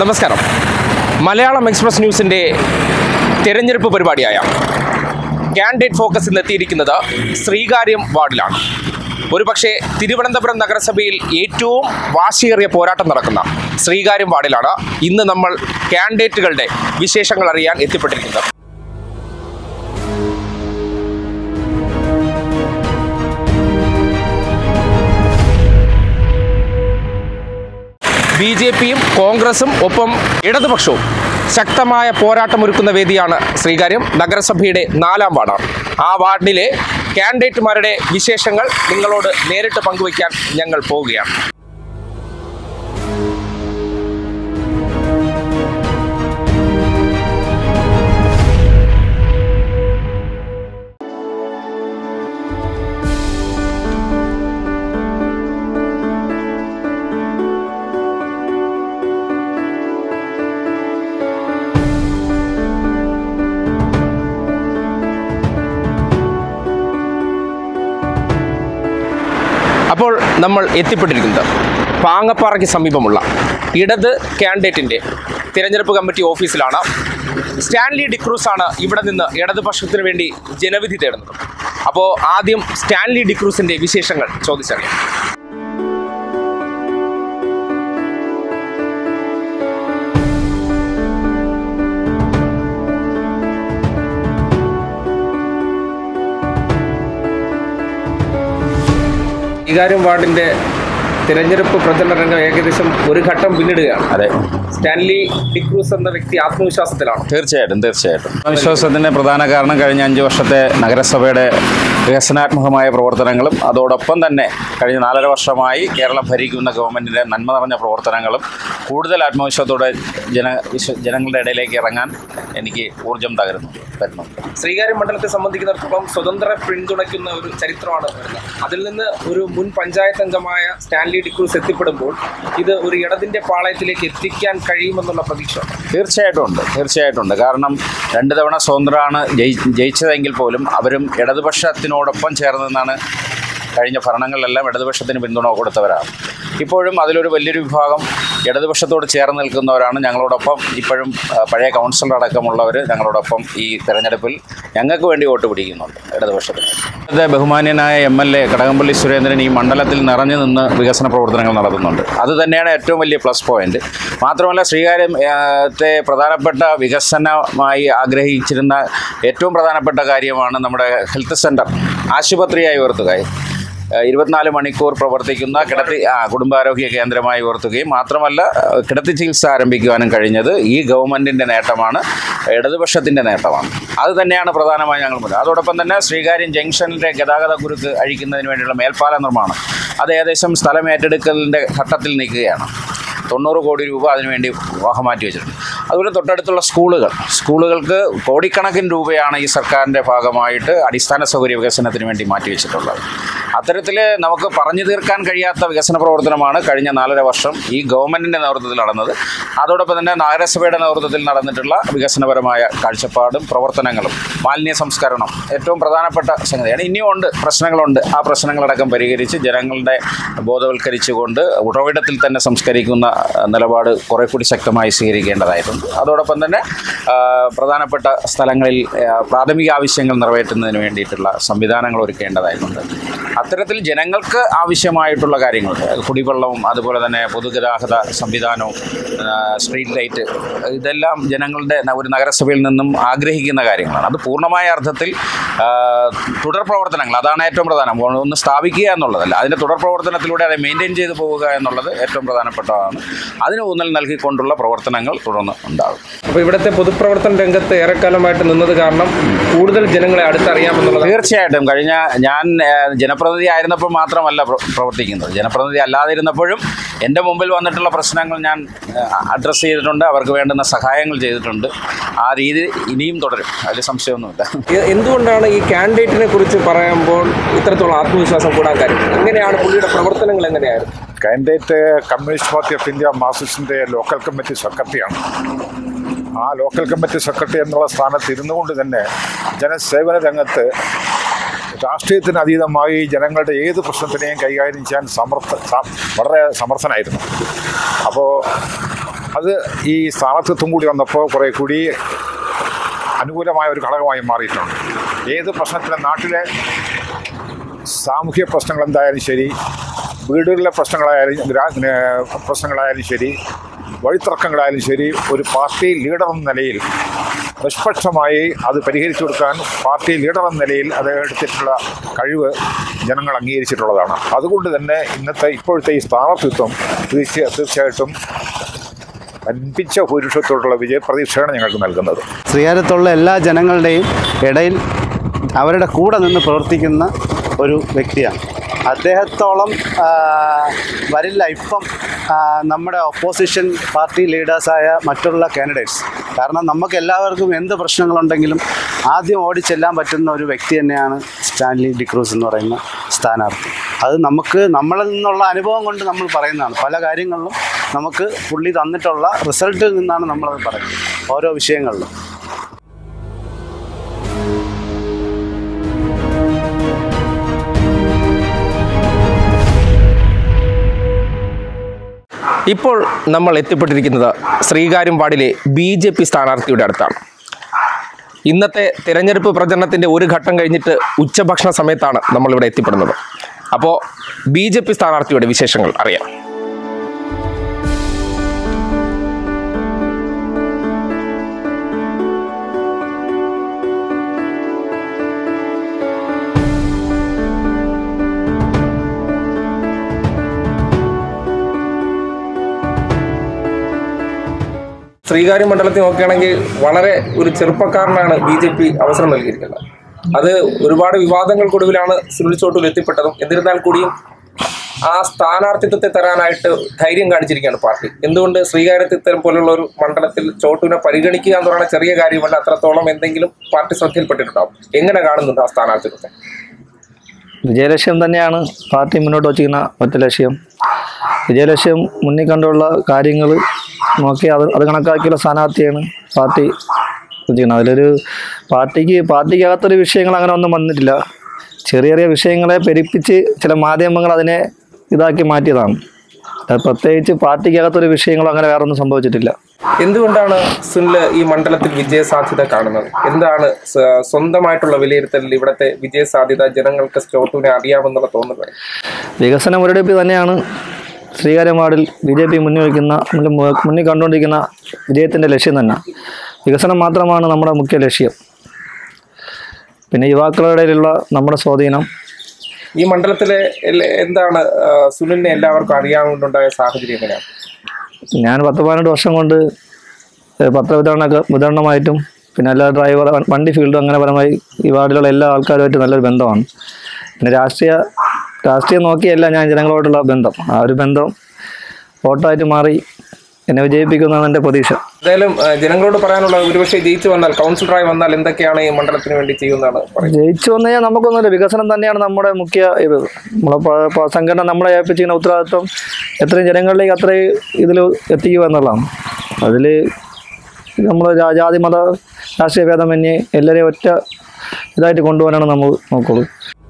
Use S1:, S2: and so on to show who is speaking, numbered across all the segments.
S1: നമസ്കാരം മലയാളം എക്സ്പ്രസ് ന്യൂസിൻ്റെ തിരഞ്ഞെടുപ്പ് പരിപാടിയായ കാൻഡിഡേറ്റ് ഫോക്കസ് ഇന്ന് എത്തിയിരിക്കുന്നത് ശ്രീകാര്യം വാർഡിലാണ് ഒരുപക്ഷെ തിരുവനന്തപുരം നഗരസഭയിൽ ഏറ്റവും വാശിയേറിയ പോരാട്ടം നടക്കുന്ന ശ്രീകാര്യം വാർഡിലാണ് ഇന്ന് നമ്മൾ കാൻഡിഡേറ്റുകളുടെ വിശേഷങ്ങൾ അറിയാൻ എത്തിപ്പെട്ടിരിക്കുന്നത് ബി ജെ പിയും കോൺഗ്രസും ഒപ്പം ഇടതുപക്ഷവും ശക്തമായ പോരാട്ടമൊരുക്കുന്ന വേദിയാണ് ശ്രീകാര്യം നഗരസഭയുടെ നാലാം വാർഡാണ് ആ വാർഡിലെ കാൻഡിഡേറ്റുമാരുടെ വിശേഷങ്ങൾ നിങ്ങളോട് നേരിട്ട് പങ്കുവയ്ക്കാൻ ഞങ്ങൾ പോവുകയാണ് അപ്പോൾ നമ്മൾ എത്തിപ്പെട്ടിരിക്കുന്നത് പാങ്ങപ്പാറയ്ക്ക് സമീപമുള്ള ഇടത് കാൻഡിഡേറ്റിൻ്റെ തിരഞ്ഞെടുപ്പ് കമ്മിറ്റി ഓഫീസിലാണ് സ്റ്റാൻലി ഡിക്രൂസ് ആണ് ഇവിടെ നിന്ന് ഇടതുപക്ഷത്തിന് വേണ്ടി ജനവിധി തേടുന്നത് അപ്പോൾ ആദ്യം സ്റ്റാൻലി ഡിക്രൂസിൻ്റെ വിശേഷങ്ങൾ ചോദിച്ചറിയാം ഇകാര്യം വാർഡിന്റെ തിരഞ്ഞെടുപ്പ് പ്രചരണ രംഗം ഏകദേശം ഒരു ഘട്ടം പിന്നിടുകയാണ്
S2: അതെ
S1: സ്റ്റാൻലി ഡിക്രൂസ് എന്ന വ്യക്തി ആത്മവിശ്വാസത്തിലാണ്
S2: തീർച്ചയായിട്ടും തീർച്ചയായിട്ടും വിശ്വാസത്തിൻ്റെ പ്രധാന കാരണം കഴിഞ്ഞ അഞ്ച് വർഷത്തെ നഗരസഭയുടെ വികസനാത്മകമായ പ്രവർത്തനങ്ങളും അതോടൊപ്പം തന്നെ കഴിഞ്ഞ നാലര വർഷമായി കേരളം ഭരിക്കുന്ന ഗവൺമെൻറ്റിൻ്റെ നന്മ നിറഞ്ഞ പ്രവർത്തനങ്ങളും കൂടുതൽ ആത്മവിശ്വാസത്തോടെ ജന വിശ്വ ജനങ്ങളുടെ ഇടയിലേക്ക് ഇറങ്ങാൻ എനിക്ക് ഊർജം തകരുന്നു തരുന്നുണ്ട്
S1: ശ്രീകാര്യം മണ്ഡലത്തെ സംബന്ധിക്കുന്നിടത്തോളം സ്വതന്ത്ര പിന്തുണയ്ക്കുന്ന ഒരു ചരിത്രമാണ് വരുന്നത് അതിൽ നിന്ന് ഒരു മുൻ പഞ്ചായത്ത് അംഗമായ സ്റ്റാൻലി ഡിക്രൂസ് എത്തിപ്പെടുമ്പോൾ ഇത് ഒരു ഇടതിന്റെ പാളയത്തിലേക്ക് എത്തിക്കാൻ കഴിയുമെന്നുള്ള പ്രതീക്ഷ
S2: തീർച്ചയായിട്ടും ഉണ്ട് തീർച്ചയായിട്ടും ഉണ്ട് കാരണം രണ്ട് തവണ സ്വതന്ത്രമാണ് ജയി ജയിച്ചതെങ്കിൽ പോലും അവരും ഇടതുപക്ഷത്തിനോടൊപ്പം ചേർന്ന് നിന്നാണ് കഴിഞ്ഞ ഭരണങ്ങളിലെല്ലാം ഇടതുപക്ഷത്തിന് പിന്തുണ കൊടുത്തവരാണ് ഇപ്പോഴും അതിലൊരു വലിയൊരു വിഭാഗം ഇടതുപക്ഷത്തോട് ചേർന്ന് നിൽക്കുന്നവരാണ് ഞങ്ങളോടൊപ്പം ഇപ്പോഴും ആ, പഴയ കൗൺസിലർ അടക്കമുള്ളവർ ഞങ്ങളോടൊപ്പം ഈ തെരഞ്ഞെടുപ്പിൽ ഞങ്ങൾക്ക് വേണ്ടി വോട്ട് പിടിക്കുന്നുണ്ട് ഇടതുപക്ഷത്തിന് ഇന്നത്തെ ബഹുമാന്യനായ M L A Kadakampally Surendran ഈ മണ്ഡലത്തിൽ നിറഞ്ഞു നിന്ന് വികസന പ്രവർത്തനങ്ങൾ നടത്തുന്നുണ്ട് അത് തന്നെയാണ് ഏറ്റവും വലിയ പ്ലസ് പോയിന്റ് മാത്രമല്ല ശ്രീകാര്യം ആ, ത്തെ പ്രധാനപ്പെട്ട വികസനമായി ആഗ്രഹിച്ചിരുന്ന ഏറ്റവും പ്രധാനപ്പെട്ട കാര്യമാണ് നമ്മുടെ ഹെൽത്ത് സെൻറ്റർ ആശുപത്രിയായി ഉയർത്തുക ഏഹ് ഇരുപത്തിനാല് മണിക്കൂർ പ്രവർത്തിക്കുന്ന കിടത്തി ആ കുടുംബാരോഗ്യ കേന്ദ്രമായി ഉയർത്തുകയും മാത്രമല്ല ഏഹ് കിടത്തി ചികിത്സ ആരംഭിക്കുവാനും കഴിഞ്ഞത് ഈ ഗവൺമെൻറ്റിൻ്റെ നേട്ടമാണ് ഇടതുപക്ഷത്തിൻ്റെ നേട്ടമാണ് അത് തന്നെയാണ് പ്രധാനമായി ഞങ്ങൾ മുന്നിൽ അതോടൊപ്പം തന്നെ ശ്രീകാര്യം ജംഗ്ഷനിലെ ഗതാഗത കുരുക്ക് അഴിക്കുന്നതിന് വേണ്ടിയുള്ള മേൽപ്പാല നിർമ്മാണം അത് ഏകദേശം സ്ഥലം ഏറ്റെടുക്കലിൻ്റെ ഘട്ടത്തിൽ നിൽക്കുകയാണ് തൊണ്ണൂറ് കോടി രൂപ അതിനുവേണ്ടി വാഹം മാറ്റി വെച്ചിട്ടുണ്ട് അതുപോലെ തൊട്ടടുത്തുള്ള സ്കൂളുകൾ സ്കൂളുകൾക്ക് കോടിക്കണക്കിന് രൂപയാണ് ഈ സർക്കാരിൻ്റെ ഭാഗമായിട്ട് അടിസ്ഥാന സൗകര്യ വികസനത്തിന് വേണ്ടി മാറ്റി വെച്ചിട്ടുള്ളത് അത്തരത്തിൽ നമുക്ക് പറഞ്ഞു തീർക്കാൻ കഴിയാത്ത വികസന പ്രവർത്തനമാണ് കഴിഞ്ഞ നാലര വർഷം ഈ ഗവൺമെൻറ്റിൻ്റെ നേതൃത്വത്തിൽ നടന്നത് അതോടൊപ്പം തന്നെ നഗരസഭയുടെ നേതൃത്വത്തിൽ നടന്നിട്ടുള്ള വികസനപരമായ കാഴ്ചപ്പാടും പ്രവർത്തനങ്ങളും മാലിന്യ സംസ്കരണം ഏറ്റവും പ്രധാനപ്പെട്ട സംഗതിയാണ് ഇനിയും ഉണ്ട് പ്രശ്നങ്ങളുണ്ട് ആ പ്രശ്നങ്ങളടക്കം പരിഹരിച്ച് ജനങ്ങളുടെ ബോധവൽക്കരിച്ചുകൊണ്ട് ഉറവിടത്തിൽ തന്നെ സംസ്കരിക്കുന്ന ആ, നിലപാട് കുറെ കൂടി ശക്തമായി സ്വീകരിക്കേണ്ടതായിട്ടുണ്ട് അതോടൊപ്പം തന്നെ ആ, പ്രധാനപ്പെട്ട സ്ഥലങ്ങളിൽ ആ, പ്രാഥമിക ആവശ്യങ്ങൾ നിറവേറ്റുന്നതിന് വേണ്ടിയിട്ടുള്ള സംവിധാനങ്ങൾ ഒരുക്കേണ്ടതായിട്ടുണ്ട് അത്തരത്തിൽ ജനങ്ങൾക്ക് ആവശ്യമായിട്ടുള്ള കാര്യങ്ങൾ കുടിവെള്ളവും അതുപോലെ തന്നെ പൊതുഗതാഗത സംവിധാനവും ആ, സ്ട്രീറ്റ് ലൈറ്റ് ഇതെല്ലാം ജനങ്ങളുടെ ന- ഒരു നഗരസഭയിൽ നിന്നും ആഗ്രഹിക്കുന്ന കാര്യങ്ങളാണ് അത് പൂർണ്ണമായ അർത്ഥത്തിൽ ആ, തുടർ പ്രവർത്തനങ്ങൾ അതാണ് ഏറ്റവും പ്രധാനം ഒന്ന് സ്ഥാപിക്കുക എന്നുള്ളതല്ല അതിൻ്റെ തുടർ പ്രവർത്തനത്തിലൂടെ അത് മെയിൻറ്റെയിൻ ചെയ്തു പോവുക എന്നുള്ളത് ഏറ്റവും പ്രധാനപ്പെട്ടതാണ് അതിന് ഊന്നൽ നൽകിക്കൊണ്ടുള്ള പ്രവർത്തനങ്ങൾ തുടർന്ന് ഉണ്ടാകും
S1: അപ്പോൾ ഇവിടുത്തെ പൊതുപ്രവർത്തന രംഗത്ത് ഏറെക്കാലമായിട്ട് നിന്നത് കാരണം കൂടുതൽ ജനങ്ങളെ അടുത്തറിയാമെന്നുള്ളത്
S2: തീർച്ചയായിട്ടും കഴിഞ്ഞ ഞാൻ ഏഹ്, ജനപ്രതിനിധി ആയിരുന്നപ്പോൾ മാത്രമല്ല പ്ര- പ്രവർത്തിക്കുന്നത് ജനപ്രതിനിധി അല്ലാതിരുന്നപ്പോഴും എൻ്റെ മുമ്പിൽ വന്നിട്ടുള്ള പ്രശ്നങ്ങൾ ഞാൻ അഡ്രസ്സ് ചെയ്തിട്ടുണ്ട് അവർക്ക് വേണ്ടുന്ന സഹായങ്ങൾ ചെയ്തിട്ടുണ്ട് ആ രീതി ഇനിയും തുടരും അതിൽ സംശയമൊന്നുമില്ല
S1: എ- എന്തുകൊണ്ടാണ് ഈ കാൻഡിഡേറ്റിനെ കുറിച്ച് പറയുമ്പോൾ ഇത്രത്തോളം ആത്മവിശ്വാസം കൂടാൻ കാര്യം എങ്ങനെയാണ് പുള്ളിയുടെ പ്രവർത്തനങ്ങൾ എങ്ങനെയായിരുന്നു
S3: candidate communist party of India മാർക്സിസ്റ്റിൻ്റെ ലോക്കൽ കമ്മിറ്റി സെക്രട്ടറിയാണ് ആ ലോക്കൽ കമ്മിറ്റി സെക്രട്ടറി എന്നുള്ള സ്ഥാനത്ത് ഇരുന്നു കൊണ്ട് തന്നെ ജനസേവന രംഗത്ത് രാഷ്ട്രീയത്തിന് അതീതമായി ജനങ്ങളുടെ ഏത് പ്രശ്നത്തിനെയും കൈകാര്യം ചെയ്യാൻ സമർത്ഥ സ- വളരെ സമർത്ഥനായിരുന്നു അപ്പോൾ അത് ഈ സ്ഥാനാർത്ഥിത്വം കൂടി വന്നപ്പോൾ കുറേ കൂടി അനുകൂലമായ ഒരു ഘടകമായി മാറിയിട്ടുണ്ട് ഏത് പ്രശ്നത്തിലും നാട്ടിലെ സാമൂഹ്യ പ്രശ്നങ്ങൾ എന്തായാലും ശരി വീടുകളിലെ പ്രശ്നങ്ങളായാലും ഗ്രാ ഏഹ് പ്രശ്നങ്ങളായാലും ശരി വഴിത്തർക്കങ്ങളായാലും ശരി ഒരു പാർട്ടി ലീഡർ എന്ന നിലയിൽ നിഷ്പക്ഷമായി അത് പരിഹരിച്ചു കൊടുക്കാൻ പാർട്ടി ലീഡർ എന്ന നിലയിൽ അത് എടുത്തിട്ടുള്ള കഴിവ് ജനങ്ങൾ അംഗീകരിച്ചിട്ടുള്ളതാണ് അതുകൊണ്ട് തന്നെ ഇന്നത്തെ ഇപ്പോഴത്തെ ഈ സ്ഥാനാർത്ഥിത്വം തീർച്ച തീർച്ചയായിട്ടും വൻപിച്ച ഭൂരിപക്ഷത്തോടുള്ള വിജയപ്രതീക്ഷയാണ് ഞങ്ങൾക്ക് നൽകുന്നത്
S4: ശ്രീകാര്യത്തുള്ള എല്ലാ ജനങ്ങളുടെയും ഇടയിൽ അവരുടെ കൂടെ നിന്ന് പ്രവർത്തിക്കുന്ന ഒരു വ്യക്തിയാണ് അദ്ദേഹത്തോളം ആ, വരില്ല ഇപ്പം ആ, നമ്മുടെ ഓപ്പോസിഷൻ പാർട്ടി ലീഡേഴ്സായ മറ്റുള്ള കാൻഡിഡേറ്റ്സ് കാരണം നമുക്ക് എല്ലാവർക്കും എന്ത് പ്രശ്നങ്ങളുണ്ടെങ്കിലും ആദ്യം ഓടിച്ചെല്ലാൻ പറ്റുന്ന ഒരു വ്യക്തി തന്നെയാണ് സ്റ്റാൻലി ഡിക്രൂസ് എന്ന് പറയുന്ന സ്ഥാനാർത്ഥി അത് നമുക്ക് നമ്മളിൽ നിന്നുള്ള അനുഭവം കൊണ്ട് നമ്മൾ പറയുന്നതാണ് പല കാര്യങ്ങളിലും നമുക്ക് പുള്ളി തന്നിട്ടുള്ള റിസൾട്ടിൽ നിന്നാണ് നമ്മളത് പറയുന്നത് ഓരോ വിഷയങ്ങളിലും
S1: ഇപ്പോൾ നമ്മൾ എത്തിപ്പെട്ടിരിക്കുന്നത് ശ്രീകാര്യം വാർഡിലെ ബി ജെ പി സ്ഥാനാർത്ഥിയുടെ അടുത്താണ് ഇന്നത്തെ തിരഞ്ഞെടുപ്പ് പ്രചരണത്തിന്റെ ഒരു ഘട്ടം കഴിഞ്ഞിട്ട് ഉച്ചഭക്ഷണ സമയത്താണ് നമ്മളിവിടെ എത്തിപ്പെടുന്നത് അപ്പോൾ ബി ജെ പി സ്ഥാനാർത്ഥിയുടെ വിശേഷങ്ങൾ അറിയാം ശ്രീകാര്യം മണ്ഡലത്തിൽ നോക്കുകയാണെങ്കിൽ വളരെ ഒരു ചെറുപ്പക്കാരനാണ് ബി ജെ പി അവസരം നൽകിയിരിക്കുന്നത് അത് ഒരുപാട് വിവാദങ്ങൾക്കൊടുവിലാണ് സുനിൽ ചോട്ടൂർ എത്തിപ്പെട്ടതും എന്നിരുന്നാൽ കൂടിയും ആ സ്ഥാനാർത്ഥിത്വത്തെ തരാനായിട്ട് ധൈര്യം കാണിച്ചിരിക്കുകയാണ് പാർട്ടി എന്തുകൊണ്ട് ശ്രീകാര്യത്തിത്തരം പോലുള്ള ഒരു മണ്ഡലത്തിൽ ചോട്ടുവിനെ പരിഗണിക്കുക എന്ന് പറയുന്ന ചെറിയ കാര്യമല്ല അത്രത്തോളം എന്തെങ്കിലും പാർട്ടി ശ്രദ്ധയിൽപ്പെട്ടിട്ടുണ്ടാവും എങ്ങനെ കാണുന്നുണ്ട് ആ സ്ഥാനാർത്ഥിത്വത്തെ
S5: വിജയലക്ഷ്യം തന്നെയാണ് പാർട്ടി മുന്നോട്ട് വച്ചിരിക്കുന്ന ഒറ്റ ലക്ഷ്യം വിജയലക്ഷ്യം മുന്നിൽ കണ്ടുള്ള കാര്യങ്ങൾ നോക്കി അത് അത് കണക്കാക്കിയുള്ള സ്ഥാനാർത്ഥിയാണ് പാർട്ടി വച്ചിരിക്കുന്നത് അതിലൊരു പാർട്ടിക്ക് പാർട്ടിക്കകത്തൊരു വിഷയങ്ങൾ അങ്ങനെ ഒന്നും വന്നിട്ടില്ല ചെറിയ ചെറിയ വിഷയങ്ങളെ പെരുപ്പിച്ച് ചില മാധ്യമങ്ങൾ അതിനെ ഇതാക്കി മാറ്റിയതാണ് അത് പ്രത്യേകിച്ച് പാർട്ടിക്കകത്തൊരു വിഷയങ്ങളോ അങ്ങനെ വേറെ ഒന്നും സംഭവിച്ചിട്ടില്ല
S1: എന്തുകൊണ്ടാണ് സുനിൽ ഈ മണ്ഡലത്തിൽ വിജയ സാധ്യത കാണുന്നത് എന്താണ് സ- സ്വന്തമായിട്ടുള്ള വിലയിരുത്തലിൽ ഇവിടുത്തെ വിജയ സാധ്യത ജനങ്ങൾക്ക് ചോട്ടുവിനെ അറിയാമെന്നുള്ള തോന്നുന്നത്
S5: വികസന മുരടിപ്പ് തന്നെയാണ് ശ്രീകാര്യം വാർഡിൽ ബി ജെ പി മുന്നിൽ വയ്ക്കുന്ന മുന്നിൽ മു- മുന്നിൽ കണ്ടുകൊണ്ടിരിക്കുന്ന വിജയത്തിൻ്റെ ലക്ഷ്യം തന്നെ വികസനം മാത്രമാണ് നമ്മുടെ മുഖ്യ ലക്ഷ്യം പിന്നെ യുവാക്കളുടെ ഇടയിലുള്ള നമ്മുടെ സ്വാധീനം
S1: ഈ മണ്ഡലത്തിലെ എല്ല- എന്താണ് ആ, സുനിലിനെ എല്ലാവർക്കും അറിയാവുന്നുണ്ടായ സാഹചര്യം എങ്ങനെയാണ്
S5: ഞാൻ പത്ത് പതിനെട്ട് വർഷം കൊണ്ട് ഏഹ്, പത്രവിതരണ വിതരണമായിട്ടും പിന്നെ എല്ലാ ഡ്രൈവർ വണ്ടി ഫീൽഡും അങ്ങനെ പരമായി ഈ വാർഡിലുള്ള എല്ലാ ആൾക്കാരുമായിട്ട് നല്ലൊരു ബന്ധമാണ് പിന്നെ രാഷ്ട്രീയ രാഷ്ട്രീയം നോക്കിയല്ല ഞാൻ ജനങ്ങളോടുള്ള ബന്ധം ആ ഒരു ബന്ധം വോട്ടായിട്ട് മാറി എന്നെ വിജയിപ്പിക്കുന്നതാണ് എൻ്റെ പ്രതീക്ഷ
S1: എന്തായാലും ആ, ജനങ്ങളോട് പറയാനുള്ള ഒരുപക്ഷെ ജയിച്ചു വന്നാൽ കൗൺസിലറായി വന്നാൽ എന്തൊക്കെയാണ് ഈ മണ്ഡലത്തിന് വേണ്ടി ചെയ്യുന്നതാണ് പറയുന്നത്
S5: ജയിച്ചു വന്നു കഴിഞ്ഞാൽ നമുക്കൊന്നുമില്ല വികസനം തന്നെയാണ് നമ്മുടെ മുഖ്യ ഇത് നമ്മളെ പ- പ- സംഘടന നമ്മളെ ഏൽപ്പിച്ചിരിക്കുന്ന ഉത്തരവാദിത്വം എത്രയും ജനങ്ങളിലേക്ക് അത്രയും ഇതിൽ എത്തിക്കുക എന്നുള്ളതാണ് അതിൽ നമ്മൾ ജാതി മത രാഷ്ട്രീയ ഭേദമന്യേ എല്ലാവരെയും ഒറ്റ ഇതായിട്ട് കൊണ്ടുപോകാനാണ് നമ്മൾ നോക്കുള്ളൂ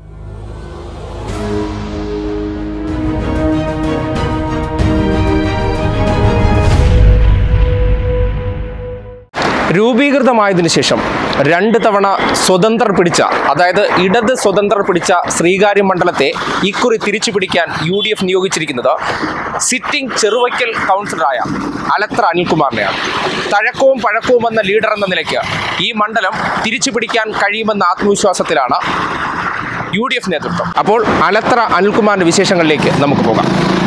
S1: രൂപീകൃതമായതിനു ശേഷം രണ്ട് തവണ സ്വതന്ത്രർ പിടിച്ച അതായത് ഇടത് സ്വതന്ത്രർ പിടിച്ച ശ്രീകാര്യം മണ്ഡലത്തെ ഇക്കുറി തിരിച്ചു പിടിക്കാൻ യു ഡി എഫ് നിയോഗിച്ചിരിക്കുന്നത് സിറ്റിംഗ് ചെറുവയ്ക്കൽ കൗൺസിലറായ അലത്ര അനിൽകുമാറിനെയാണ് തഴക്കവും പഴക്കവും എന്ന ലീഡർ എന്ന നിലയ്ക്ക് ഈ മണ്ഡലം തിരിച്ചു പിടിക്കാൻ കഴിയുമെന്ന ആത്മവിശ്വാസത്തിലാണ് യു ഡി എഫ് നേതൃത്വം അപ്പോൾ അലത്ര അനിൽകുമാറിന്റെ വിശേഷങ്ങളിലേക്ക് നമുക്ക് പോകാം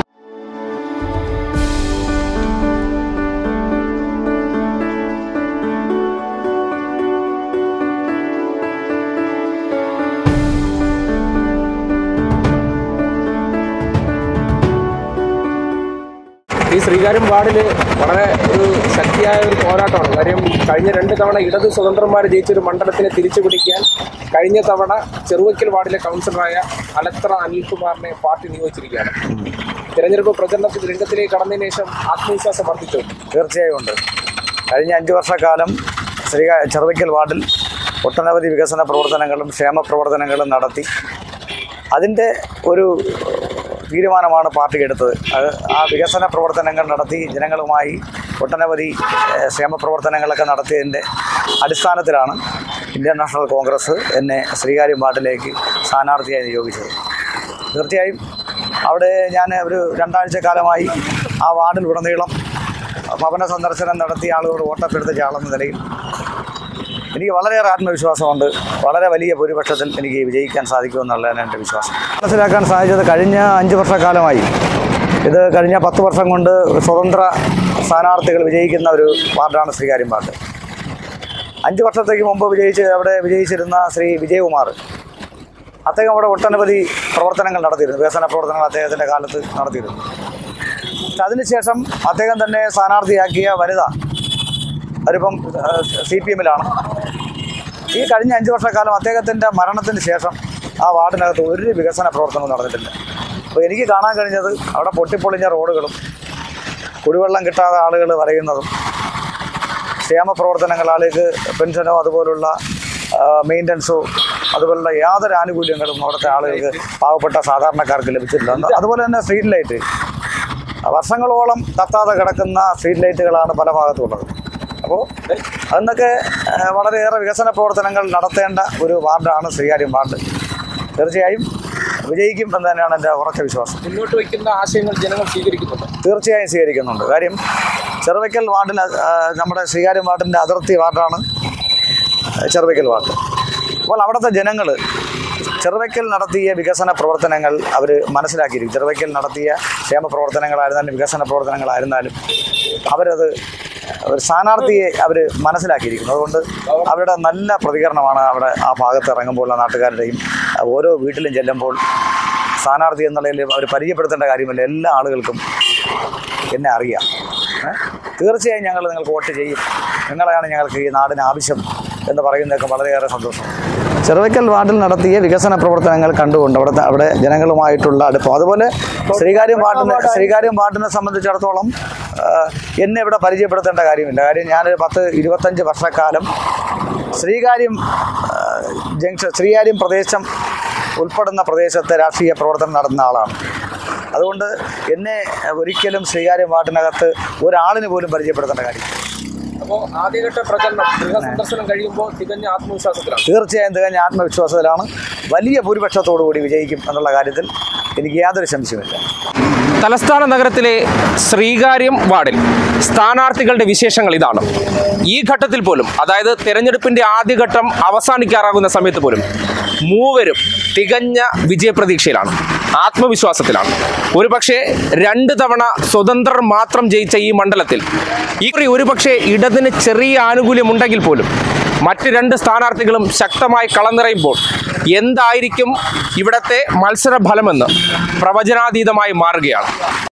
S1: ഈ ശ്രീകാര്യം വാർഡിൽ വളരെ ഒരു ശക്തിയായ ഒരു പോരാട്ടമാണ് കാര്യം കഴിഞ്ഞ രണ്ട് തവണ ഇടത് സ്വതന്ത്രന്മാർ ജയിച്ചൊരു മണ്ഡലത്തിനെ തിരിച്ചു പിടിക്കാൻ കഴിഞ്ഞ തവണ ചെറുവയ്ക്കൽ വാർഡിലെ കൗൺസിലറായ അലത്ര അനിൽകുമാറിനെ പാർട്ടി നിയോഗിച്ചിരിക്കുകയാണ് തിരഞ്ഞെടുപ്പ് പ്രചരണത്തിൽ രംഗത്തിലേക്ക് കടന്നതിന് ശേഷം ആത്മവിശ്വാസം വർദ്ധിച്ചു
S6: തീർച്ചയായും ഉണ്ട് കഴിഞ്ഞ അഞ്ച് വർഷക്കാലം ശ്രീ ചെറുവയ്ക്കൽ വാർഡിൽ ഒട്ടനവധി വികസന പ്രവർത്തനങ്ങളും ക്ഷേമ പ്രവർത്തനങ്ങളും നടത്തി അതിൻ്റെ ഒരു തീരുമാനമാണ് പാർട്ടി എടുത്തത് അത് ആ വികസന പ്രവർത്തനങ്ങൾ നടത്തി ജനങ്ങളുമായി ഒട്ടനവധി ഏഹ്, ക്ഷേമപ്രവർത്തനങ്ങളൊക്കെ നടത്തിയതിൻ്റെ അടിസ്ഥാനത്തിലാണ് ഇന്ത്യൻ നാഷണൽ കോൺഗ്രസ് എന്നെ ശ്രീകാര്യം വാർഡിലേക്ക് സ്ഥാനാർത്ഥിയായി നിയോഗിച്ചത് തീർച്ചയായും അവിടെ ഞാൻ ഒരു രണ്ടാഴ്ച കാലമായി ആ വാർഡിൽ ഉടനീളം ഭവന സന്ദർശനം നടത്തി ആളുകളോട് വോട്ടപ്പെടുത്തിച്ച ആളെന്ന നിലയിൽ എനിക്ക് വളരെയേറെ ആത്മവിശ്വാസമുണ്ട് വളരെ വലിയ ഭൂരിപക്ഷത്തിൽ എനിക്ക് വിജയിക്കാൻ സാധിക്കുമെന്നുള്ളതാണ് എൻ്റെ വിശ്വാസം മനസ്സിലാക്കാൻ സാധിച്ചത് കഴിഞ്ഞ അഞ്ച് വർഷക്കാലമായി ഇത് കഴിഞ്ഞ പത്ത് വർഷം കൊണ്ട് സ്വതന്ത്ര സ്ഥാനാർത്ഥികൾ വിജയിക്കുന്ന ഒരു വാർഡാണ് ശ്രീകാര്യം വാർഡ് അഞ്ച് വർഷത്തേക്ക് മുമ്പ് വിജയിച്ച് അവിടെ വിജയിച്ചിരുന്ന ശ്രീ വിജയകുമാർ അദ്ദേഹം അവിടെ ഒട്ടനവധി പ്രവർത്തനങ്ങൾ നടത്തിയിരുന്നു വികസന പ്രവർത്തനങ്ങൾ അദ്ദേഹത്തിൻ്റെ കാലത്ത് നടത്തിയിരുന്നു പക്ഷെ അതിനുശേഷം അദ്ദേഹം തന്നെ സ്ഥാനാർത്ഥിയാക്കിയ വനിത അവരിപ്പം സി പി എമ്മിലാണ് ഈ കഴിഞ്ഞ അഞ്ച് വർഷക്കാലം അദ്ദേഹത്തിൻ്റെ മരണത്തിന് ശേഷം ആ വാർഡിനകത്ത് ഒരു വികസന പ്രവർത്തനവും നടന്നിട്ടില്ല അപ്പോൾ എനിക്ക് കാണാൻ കഴിഞ്ഞത് അവിടെ പൊട്ടിപ്പൊളിഞ്ഞ റോഡുകളും കുടിവെള്ളം കിട്ടാതെ ആളുകൾ വരയുന്നതും ക്ഷേമ പ്രവർത്തനങ്ങൾ ആളുകൾക്ക് പെൻഷനോ അതുപോലുള്ള മെയിൻ്റനൻസോ അതുപോലുള്ള യാതൊരു ആനുകൂല്യങ്ങളും അവിടുത്തെ ആളുകൾക്ക് പാവപ്പെട്ട സാധാരണക്കാർക്ക് ലഭിച്ചിട്ടില്ല അന്ന് അതുപോലെ തന്നെ സ്ട്രീറ്റ് ലൈറ്റ് വർഷങ്ങളോളം കത്താതെ കിടക്കുന്ന സ്ട്രീറ്റ് ലൈറ്റുകളാണ് പല ഭാഗത്തുള്ളത് അപ്പോൾ അതിനൊക്കെ ഏഹ്, വളരെയേറെ വികസന പ്രവർത്തനങ്ങൾ നടത്തേണ്ട ഒരു വാർഡാണ് ശ്രീകാര്യം വാർഡ് തീർച്ചയായും വിജയിക്കും എന്ന് തന്നെയാണ് എൻ്റെ ഉറച്ച വിശ്വാസം
S1: മുന്നോട്ട് വയ്ക്കുന്ന ആശയങ്ങൾ ജനങ്ങൾ സ്വീകരിക്കുന്നുണ്ട്
S6: തീർച്ചയായും സ്വീകരിക്കുന്നുണ്ട് കാര്യം ചെറുവയ്ക്കൽ വാർഡിൽ ആ, നമ്മുടെ ശ്രീകാര്യം വാർഡിൻ്റെ അതിർത്തി വാർഡാണ് ചെറുവയ്ക്കൽ വാർഡ് അപ്പോൾ അവിടുത്തെ ജനങ്ങൾ ചെറുവയ്ക്കൽ നടത്തിയ വികസന പ്രവർത്തനങ്ങൾ അവർ മനസ്സിലാക്കിയിരിക്കും ചെറുവയ്ക്കൽ നടത്തിയ ക്ഷേമ പ്രവർത്തനങ്ങളായിരുന്നാലും വികസന പ്രവർത്തനങ്ങളായിരുന്നാലും അവരത് ഒരു സ്ഥാനാർത്ഥിയെ അവർ മനസ്സിലാക്കിയിരിക്കുന്നു അതുകൊണ്ട് അവരുടെ നല്ല പ്രതികരണമാണ് അവിടെ ആ ഭാഗത്ത് ഇറങ്ങുമ്പോഴുള്ള നാട്ടുകാരുടെയും ഓരോ വീട്ടിലും ചെല്ലുമ്പോൾ സ്ഥാനാർത്ഥി എന്നുള്ളതിൽ അവർ പരിചയപ്പെടുത്തേണ്ട കാര്യമില്ല എല്ലാ ആളുകൾക്കും എന്നെ അറിയാം ഏ? തീർച്ചയായും ഞങ്ങൾ നിങ്ങൾക്ക് വോട്ട് ചെയ്യും നിങ്ങളെയാണ് ഞങ്ങൾക്ക് ഈ നാടിന് ആവശ്യം എന്ന് പറയുന്നതൊക്കെ വളരെയേറെ സന്തോഷം ചെറുവയ്ക്കൽ വാർഡിൽ നടത്തിയ വികസന പ്രവർത്തനങ്ങൾ കണ്ടുകൊണ്ട് അവിടുത്തെ അവിടെ ജനങ്ങളുമായിട്ടുള്ള അടുപ്പം അതുപോലെ ശ്രീകാര്യം വാർഡിനെ ശ്രീകാര്യം വാർഡിനെ സംബന്ധിച്ചിടത്തോളം ആ, എന്നെ ഇവിടെ പരിചയപ്പെടുത്തേണ്ട കാര്യമില്ല കാര്യം ഞാനൊരു പത്ത് ഇരുപത്തഞ്ച് വർഷക്കാലം ശ്രീകാര്യം ആ, ജംഗ്ഷൻ ശ്രീകാര്യം പ്രദേശം ഉൾപ്പെടുന്ന പ്രദേശത്തെ രാഷ്ട്രീയ പ്രവർത്തനം നടത്തുന്ന ആളാണ് അതുകൊണ്ട് എന്നെ ഒരിക്കലും ശ്രീകാര്യം വാർഡിനകത്ത് ഒരാളിന് പോലും പരിചയപ്പെടുത്തേണ്ട കാര്യം
S1: അപ്പോൾ ആദ്യഘട്ട പ്രചരണം ഗൃഹസന്ദർശനം കഴിയുമ്പോൾ തികഞ്ഞ ആത്മവിശ്വാസത്തിലാണ്
S6: തീർച്ചയായും തികഞ്ഞ ആത്മവിശ്വാസത്തിലാണ് വലിയ ഭൂരിപക്ഷത്തോടു കൂടി വിജയിക്കും എന്നുള്ള കാര്യത്തിൽ എനിക്ക് യാതൊരു സംശയമില്ല
S1: തലസ്ഥാന നഗരത്തിലെ ശ്രീകാര്യം വാർഡിൽ സ്ഥാനാർത്ഥികളുടെ വിശേഷങ്ങൾ ഇതാണ് ഈ ഘട്ടത്തിൽ പോലും അതായത് തെരഞ്ഞെടുപ്പിന്റെ ആദ്യഘട്ടം അവസാനിക്കാറാകുന്ന സമയത്ത് പോലും മൂവരും തികഞ്ഞ വിജയപ്രതീക്ഷയിലാണ് ആത്മവിശ്വാസത്തിലാണ് ഒരുപക്ഷെ രണ്ട് തവണ സ്വതന്ത്രർ മാത്രം ജയിച്ച ഈ മണ്ഡലത്തിൽ ഈ കുറി ഒരുപക്ഷെ ഇടതിന് ചെറിയ ആനുകൂല്യമുണ്ടെങ്കിൽ പോലും മറ്റ് രണ്ട് സ്ഥാനാർത്ഥികളും ശക്തമായി കളനിറയുമ്പോൾ എന്തായിരിക്കും ഇവിടത്തെ മത്സരഫലമെന്ന് പ്രവചനാതീതമായി മാറുകയാണ്